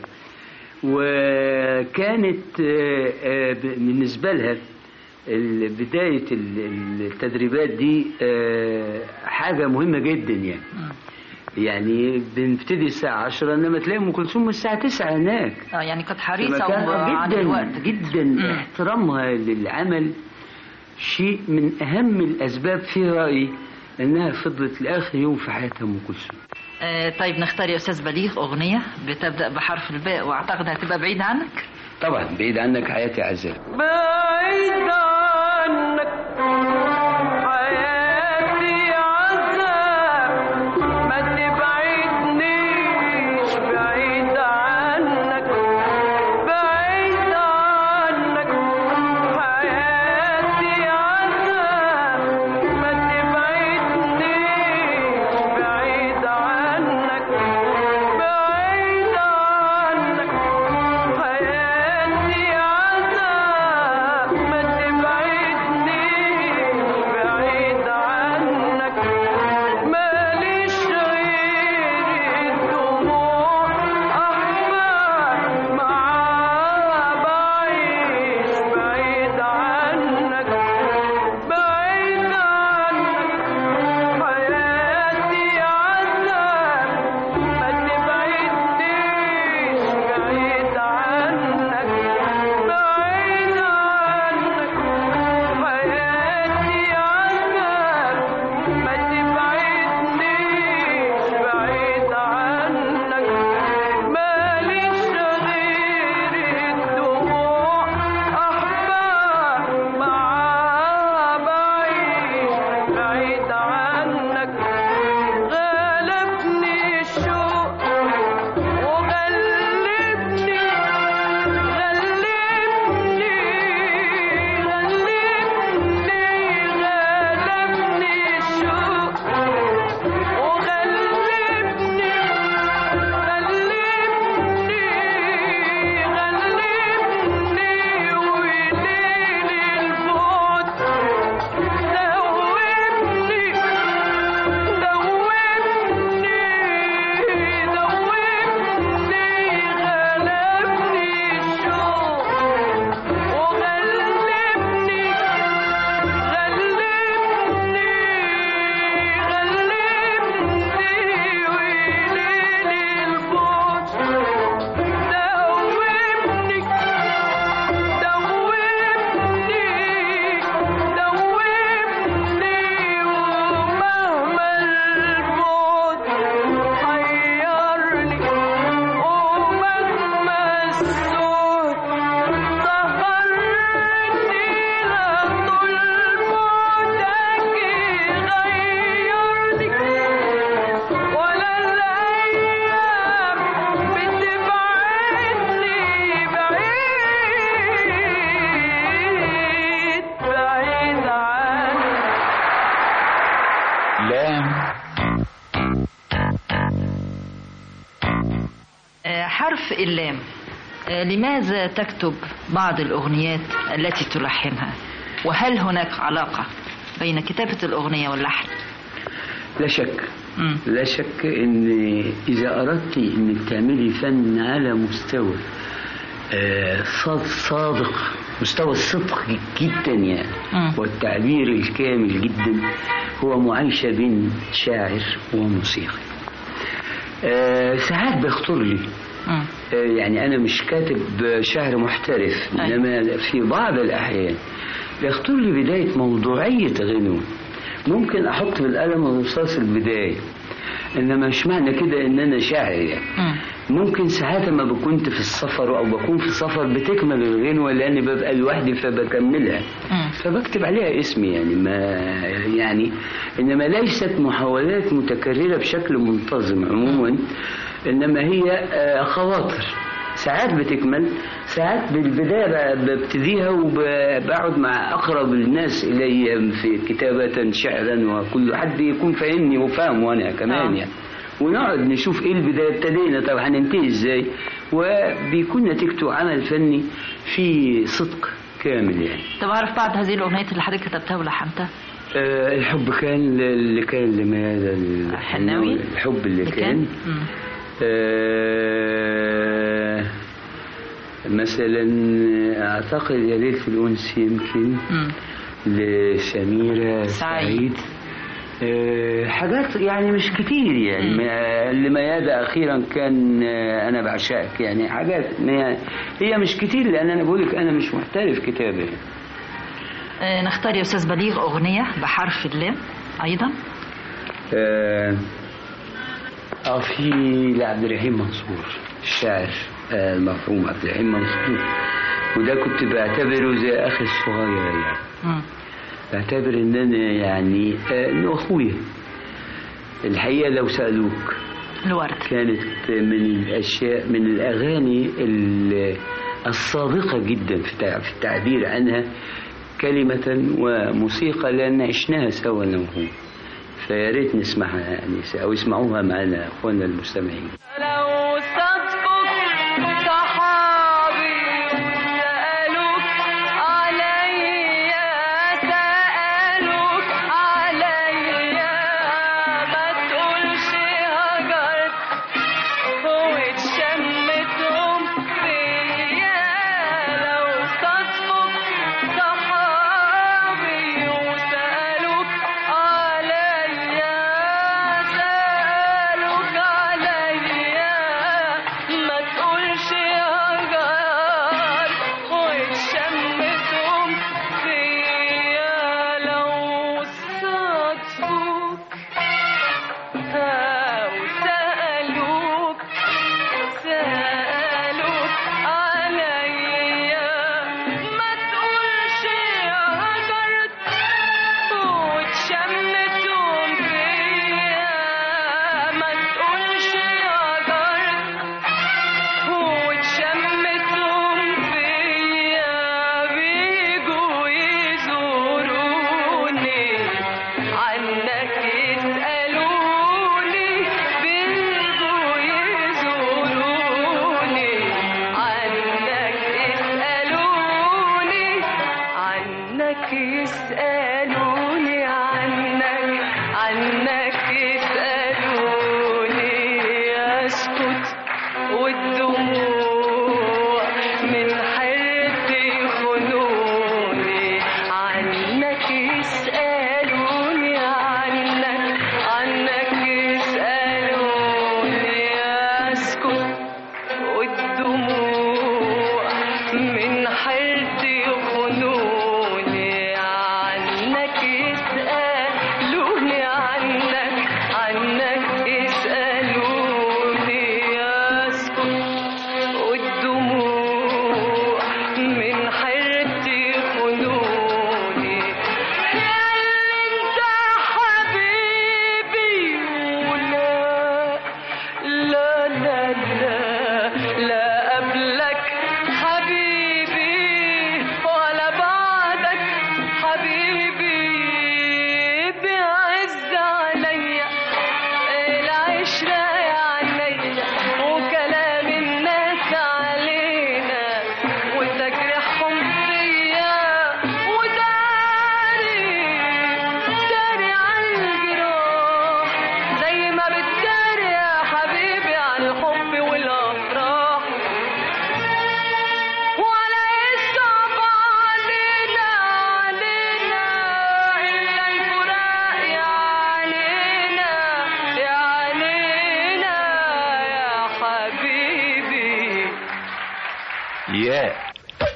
[SPEAKER 14] وكانت آه، آه، ب- بالنسبه لها ال- بدايه ال- التدريبات دي آه، حاجه مهمه جدا يعني يعني بنبتدي الساعة 10 انما تلاقي ام كلثوم من الساعة 9 هناك
[SPEAKER 2] اه يعني كانت
[SPEAKER 14] في
[SPEAKER 2] حريصة
[SPEAKER 14] مكان-
[SPEAKER 2] عن
[SPEAKER 14] جدا
[SPEAKER 2] الوقت
[SPEAKER 14] جدا احترامها للعمل شيء من اهم الاسباب في رايي انها فضلت لاخر يوم في حياتها ام كلثوم
[SPEAKER 2] آه طيب نختار يا استاذ بليغ اغنية بتبدأ بحرف الباء واعتقد هتبقى بعيدة عنك
[SPEAKER 14] طبعا بعيد عنك حياتي عذاب
[SPEAKER 12] بعيد عنك حياتي عذاب ما تبعدنيش بعيد عنك بعيد عنك حياتي عذاب ما تبعدنيش بعيد عنك بعيد عنك حياتي عذاب ما تبعدنيش بعيد عنك ماليش غير الدموع أحباب معاها بعيش بعيد عنك بعيد عنك حياتي عذاب ما تبعدنيش بعيد عنك بعيد عنك حياتي عذاب ما تبعدنيش بعيد عنك ماليش غير الدموع أحباب معاها بعيش بعيد عنك غلبني الشوق وغلبني غلبني غلبني غلبني الشوق وغلبني غلبني غلبني وليل البعد دوبني دوبني دوبني غلبني الشوق وغلبني غلبني غلبني وليل البعد دوبني دوبني دوبني ومهما البعد حيرني ومهما السود سهرني لا طول بعدك يغيرني ولا الأيام بتبعدني بعيد بعيد عنك
[SPEAKER 13] لام
[SPEAKER 2] آه حرف اللام آه لماذا تكتب بعض الأغنيات التي تلحنها وهل هناك علاقة بين كتابة الأغنية واللحن
[SPEAKER 14] لا شك لا شك ان اذا اردت انك تعملي فن على مستوى آه، صاد- صادق مستوى الصدق جدا يعني والتعبير الكامل جدا هو معايشة بين شاعر وموسيقي آه، ساعات بيخطر لي آه، يعني أنا مش كاتب شعر محترف إنما في بعض الأحيان بيخطر لي بداية موضوعية غنوة ممكن أحط بالقلم الرصاص البداية إنما مش معنى كده إن أنا شاعر يعني ممكن ساعات ما كنت في السفر او بكون في السفر بتكمل الغنوه لاني ببقى لوحدي فبكملها فبكتب عليها اسمي يعني ما يعني انما ليست محاولات متكرره بشكل منتظم عموما انما هي آه، خواطر ساعات بتكمل ساعات بالبداية ب- ببتديها وبقعد مع أقرب الناس إلي في كتابة شعرا وكل حد يكون فاهمني وفاهم وأنا كمان
[SPEAKER 2] آه.
[SPEAKER 14] يعني ونقعد نشوف ايه البدايه ابتدينا طب هننتهي ازاي وبيكون نتيجته عمل فني في صدق كامل يعني
[SPEAKER 2] طب أعرف بعد هذه الأغنية اللي حضرتك كتبتها ولحنتها
[SPEAKER 14] آه الحب كان اللي كان لماذا
[SPEAKER 2] الحناوي؟
[SPEAKER 14] الحب اللي,
[SPEAKER 2] اللي
[SPEAKER 14] كان,
[SPEAKER 2] كان؟ مم.
[SPEAKER 14] آه مثلا اعتقد يا ليله الانس يمكن لسميره سعيد آه، حاجات يعني مش كتير يعني ما- اللي ميادة أخيرا كان آه، أنا بعشقك يعني حاجات ما- هي مش كتير لأن أنا بقولك أنا مش محترف كتابة
[SPEAKER 2] آه، نختار يا أستاذ بليغ أغنية بحرف اللام أيضا
[SPEAKER 14] آه آه، في لعبد الرحيم منصور الشاعر آه، المرحوم عبد الرحيم منصور وده كنت بعتبره زي أخي الصغير يعني
[SPEAKER 2] مم.
[SPEAKER 14] بعتبر ان انا يعني آه، انه اخويا الحقيقه لو سالوك
[SPEAKER 2] الورد
[SPEAKER 14] كانت من الاشياء من الاغاني ال- الصادقه جدا في التع- في التعبير عنها كلمه وموسيقى لان عشناها سوا انا وهو فيا ريت نسمعها يعني او يسمعوها معنا اخواننا المستمعين
[SPEAKER 12] لو صدفك صحابي سألوك عليا سألوك عليا ما تقولش هجرت واتشمتهم فيا لو صدفك صحابي وسألوك عليا سألوك عليا ما تقولش هجر واتشمتهم فيا لو صدفوك أو سألوك سألوك عليا ما تقولش هجرت واتشمتهم فيا ما تقولش هجرت واتشمتهم فيا بيجوا يزوروني عنك يسألوني بيجوا يزوروني عنك يسألوني عنك يسألوني عنك عنك يسألوني أسكت والدموع من حيرتي خنوني عنك يسألوني عنك عنك يسألوني أسكت والدموع من حيرتي خنوني عنك
[SPEAKER 15] الغناء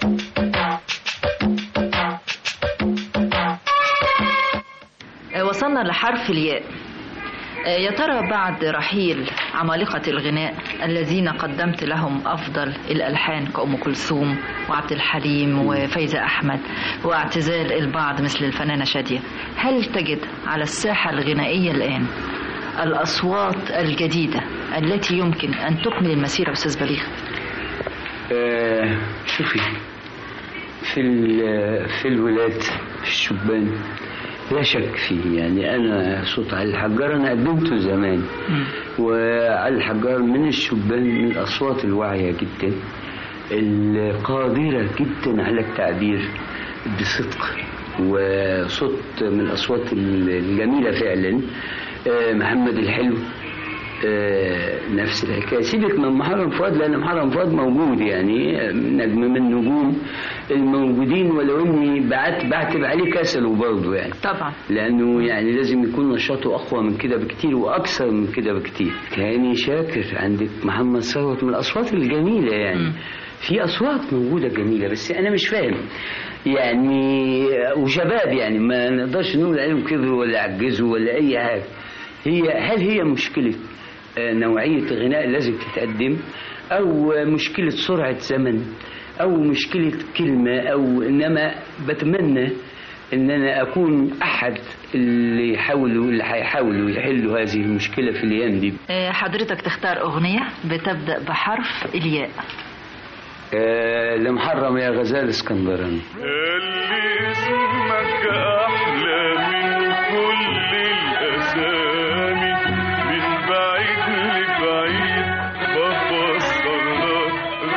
[SPEAKER 2] آه، وصلنا لحرف الياء آه، يا ترى بعد رحيل عمالقة الغناء الذين قدمت لهم أفضل الألحان كأم كلثوم وعبد الحليم وفايزة أحمد واعتزال البعض مثل الفنانة شادية هل تجد على الساحة الغنائية الآن الأصوات الجديدة التي يمكن أن تكمل المسيرة أستاذ بليغ
[SPEAKER 14] آه شوفي في ال- في الولاد في الشبان لا شك فيه يعني انا صوت علي الحجار انا قدمته زمان وعلي الحجار من الشبان من الاصوات الواعيه جدا القادره جدا على التعبير بصدق وصوت من الاصوات الجميله فعلا آه، محمد الحلو آه، نفس الحكايه سيبك من محرم فؤاد لان محرم فؤاد موجود يعني آه، نجم من النجوم الموجودين ولو اني بعت بعتب عليه كسله برضه يعني
[SPEAKER 2] طبعا
[SPEAKER 14] لانه يعني لازم يكون نشاطه اقوى من كده بكتير واكثر من كده بكتير هاني شاكر عندك محمد ثروت من الاصوات الجميله يعني في اصوات موجوده جميله بس انا مش فاهم يعني وشباب يعني ما نقدرش نقول عليهم كبروا ولا عجزوا ولا اي حاجه هي هل هي مشكله آه، نوعيه الغناء لازم تتقدم او مشكله سرعه زمن او مشكله كلمه او انما بتمنى ان انا اكون احد اللي يحاولوا اللي هيحاولوا يحلوا هذه المشكله في الايام دي
[SPEAKER 2] آه، حضرتك تختار أغنية بتبدأ بحرف الياء
[SPEAKER 14] آه لمحرم يا غزال اسكندراني
[SPEAKER 16] اللي اسمك أحلى من كل الأسامي من بعيد لبعيد بفسر لك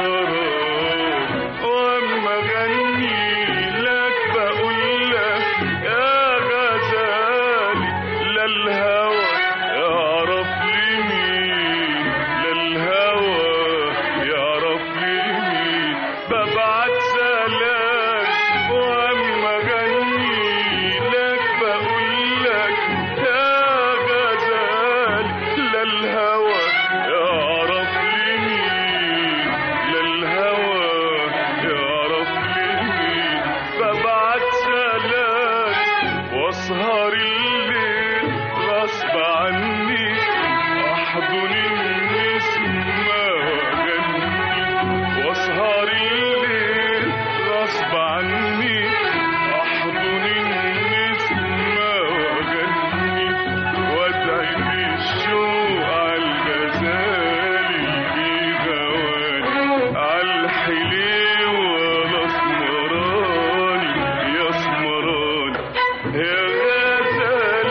[SPEAKER 16] غرام وأما أغني لك بقول لك يا غزالي لا الهوى يعرف لي مين لا الهوى يعرف لي مين ببعت سلام واما غني لك بقول لك يا غزال لا الهوى يعرف لي مين لا الهوى يعرف لي مين ببعت سلام واسهر الليل غصب عني احضن النسمة واغني واسهر الليل غصب عني احضن النسمة واغني وادعي بالشوق عالغزال اللي غواني عالحليوة الاسمراني يا اسمراني يا غزال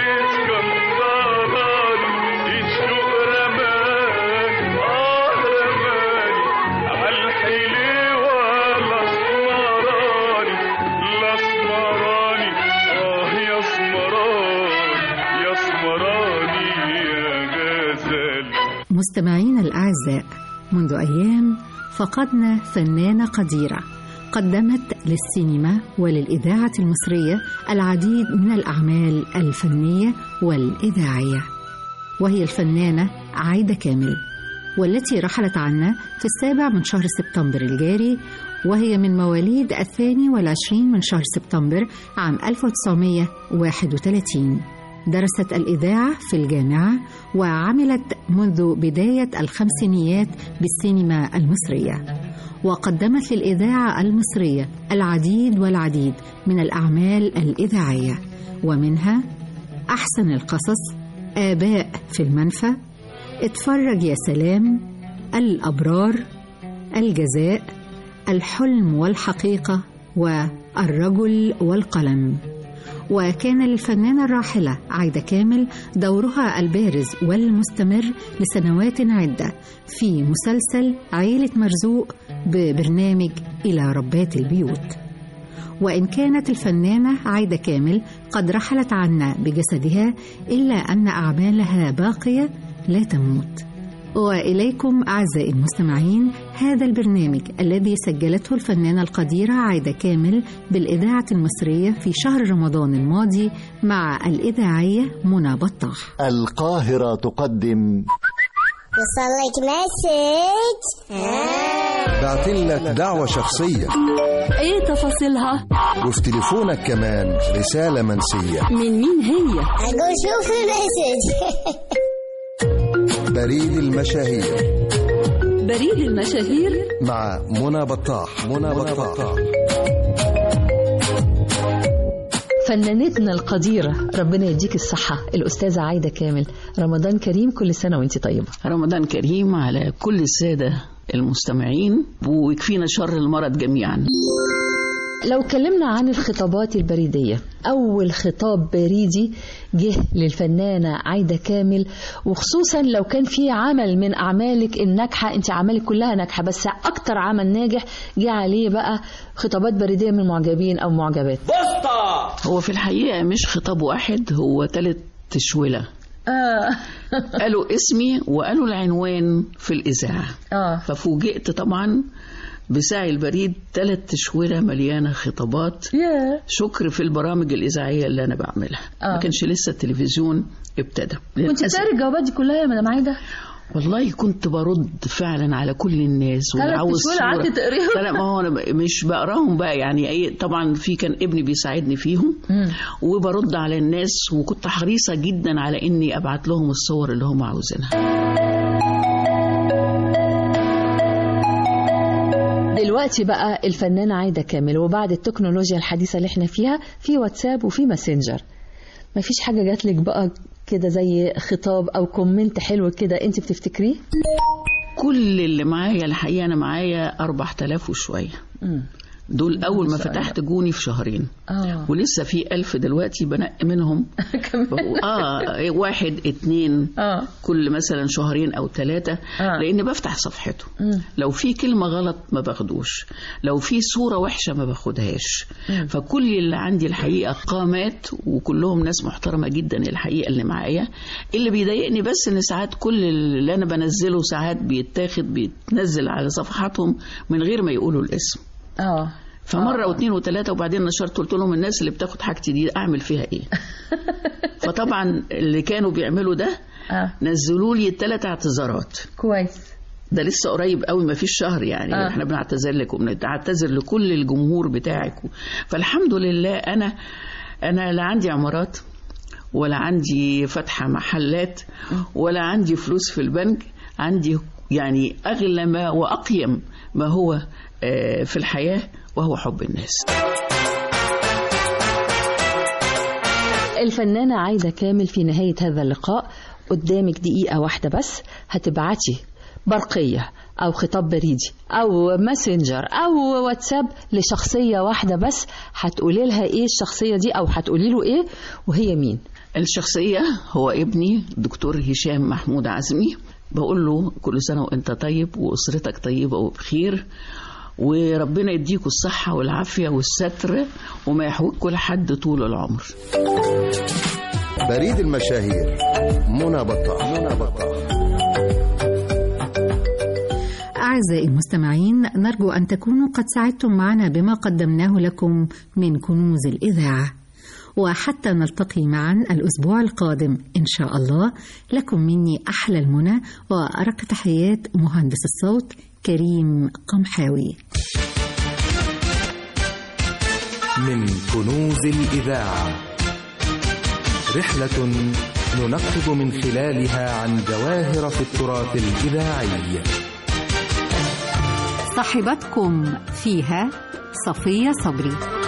[SPEAKER 16] اسكندراني الشوق رماني اه رماني عالحليوة الاسمراني الاسمراني اه يا اسمراني يا اسمراني يا غزال
[SPEAKER 10] مستمعينا الأعزاء منذ أيام فقدنا فنانة قديرة قدمت للسينما وللإذاعة المصرية العديد من الأعمال الفنية والإذاعية وهي الفنانة عايدة كامل والتي رحلت عنا في السابع من شهر سبتمبر الجاري وهي من مواليد الثاني والعشرين من شهر سبتمبر عام 1931 درست الإذاعة في الجامعة وعملت منذ بداية الخمسينيات بالسينما المصرية وقدمت للإذاعة المصرية العديد والعديد من الأعمال الإذاعية ومنها أحسن القصص آباء في المنفى اتفرج يا سلام الأبرار الجزاء الحلم والحقيقة والرجل والقلم وكان للفنانة الراحلة عايدة كامل دورها البارز والمستمر لسنوات عدة في مسلسل عيلة مرزوق ببرنامج إلى ربات البيوت وإن كانت الفنانة عايدة كامل قد رحلت عنا بجسدها إلا أن أعمالها باقية لا تموت وإليكم أعزائي المستمعين هذا البرنامج الذي سجلته الفنانة القديرة عايدة كامل بالإذاعة المصرية في شهر رمضان الماضي مع الإذاعية منى بطاح
[SPEAKER 17] القاهرة تقدم
[SPEAKER 15] وصلك مسج
[SPEAKER 17] بعتلك دعوة شخصية
[SPEAKER 4] ايه تفاصيلها
[SPEAKER 17] وفي تليفونك كمان رسالة منسية
[SPEAKER 4] من مين هي
[SPEAKER 15] أقول شوف المسج
[SPEAKER 17] بريد المشاهير
[SPEAKER 4] بريد المشاهير
[SPEAKER 17] مع منى بطاح منى بطاح
[SPEAKER 18] فنانتنا القديرة ربنا يديك الصحة الأستاذة عايدة كامل رمضان كريم كل سنة وانت طيبة
[SPEAKER 19] رمضان كريم على كل السادة المستمعين ويكفينا شر المرض جميعا
[SPEAKER 18] لو اتكلمنا عن الخطابات البريدية أول خطاب بريدي جه للفنانة عايدة كامل وخصوصا لو كان في عمل من أعمالك الناجحة أنت أعمالك كلها ناجحة بس أكتر عمل ناجح جه عليه بقى خطابات بريدية من معجبين أو معجبات
[SPEAKER 19] بسطة هو في الحقيقة مش خطاب واحد هو تلت تشولة
[SPEAKER 18] آه.
[SPEAKER 19] قالوا اسمي وقالوا العنوان في الإذاعة
[SPEAKER 18] آه.
[SPEAKER 19] ففوجئت طبعا بساعي البريد ثلاث تشويرة مليانة خطابات
[SPEAKER 18] yeah.
[SPEAKER 19] شكر في البرامج الإذاعية اللي أنا بعملها
[SPEAKER 18] آه.
[SPEAKER 19] ما كانش لسه التلفزيون ابتدى
[SPEAKER 18] كنت بتقري الجوابات دي كلها يا مدام عايدة؟
[SPEAKER 19] والله كنت برد فعلا على كل الناس واللي عاوز
[SPEAKER 18] تشويرة قعدت تقريهم
[SPEAKER 19] لا ما هو انا مش بقراهم بقى يعني اي طبعا في كان ابني بيساعدني فيهم وبرد على الناس وكنت حريصه جدا على اني ابعت لهم الصور اللي هم عاوزينها
[SPEAKER 18] دلوقتي بقى الفنانة عايدة كامل وبعد التكنولوجيا الحديثة اللي احنا فيها في واتساب وفي ماسنجر مفيش حاجة جات لك بقى كده زي خطاب أو كومنت حلو كده أنت بتفتكريه؟
[SPEAKER 19] كل اللي معايا الحقيقة أنا معايا 4000 وشوية دول أول ما فتحت جوني في شهرين
[SPEAKER 18] آه.
[SPEAKER 19] ولسه في ألف دلوقتي بنقي منهم آه واحد اتنين
[SPEAKER 18] آه.
[SPEAKER 19] كل مثلا شهرين أو ثلاثة
[SPEAKER 18] آه.
[SPEAKER 19] لأن بفتح صفحته
[SPEAKER 18] مم.
[SPEAKER 19] لو في كلمة غلط ما باخدوش لو في صورة وحشة ما باخدهاش
[SPEAKER 18] مم.
[SPEAKER 19] فكل اللي عندي الحقيقة قامات وكلهم ناس محترمة جدا الحقيقة اللي معايا اللي بيضايقني بس ان ساعات كل اللي انا بنزله ساعات بيتاخد بيتنزل على صفحاتهم من غير ما يقولوا الاسم
[SPEAKER 18] اه
[SPEAKER 19] فمره واثنين وثلاثه وبعدين نشرت قلت لهم الناس اللي بتاخد حاجتي دي اعمل فيها ايه فطبعا اللي كانوا بيعملوا ده
[SPEAKER 18] آه.
[SPEAKER 19] نزلوا لي ثلاث اعتذارات
[SPEAKER 18] كويس
[SPEAKER 19] ده لسه قريب قوي ما فيش شهر يعني
[SPEAKER 18] آه.
[SPEAKER 19] آه. احنا بنعتذر لك وبنعتذر لكل الجمهور بتاعك فالحمد لله انا انا لا عندي عمارات ولا عندي فتحة محلات ولا عندي فلوس في البنك عندي يعني أغلى ما وأقيم ما هو آه، في الحياة وهو حب الناس
[SPEAKER 18] الفنانة عايدة كامل في نهاية هذا اللقاء قدامك دقيقة واحدة بس هتبعتي برقية أو خطاب بريدي أو ماسنجر أو واتساب لشخصية واحدة بس هتقولي لها إيه الشخصية دي أو هتقولي له إيه وهي مين
[SPEAKER 19] الشخصية هو ابني دكتور هشام محمود عزمي بقول له كل سنة وانت طيب وأسرتك طيبة وبخير وربنا يديكوا الصحة والعافية والستر وما يحوجكوا لحد طول العمر
[SPEAKER 17] بريد المشاهير منى بطاح منى بطاح
[SPEAKER 10] أعزائي المستمعين نرجو أن تكونوا قد سعدتم معنا بما قدمناه لكم من كنوز الإذاعة وحتى نلتقي معا الأسبوع القادم إن شاء الله لكم مني أحلى المنى وأرق تحيات مهندس الصوت كريم قمحاوي
[SPEAKER 1] من كنوز الإذاعة رحلة ننقب من خلالها عن جواهر في التراث الإذاعي
[SPEAKER 10] صاحبتكم فيها صفية صبري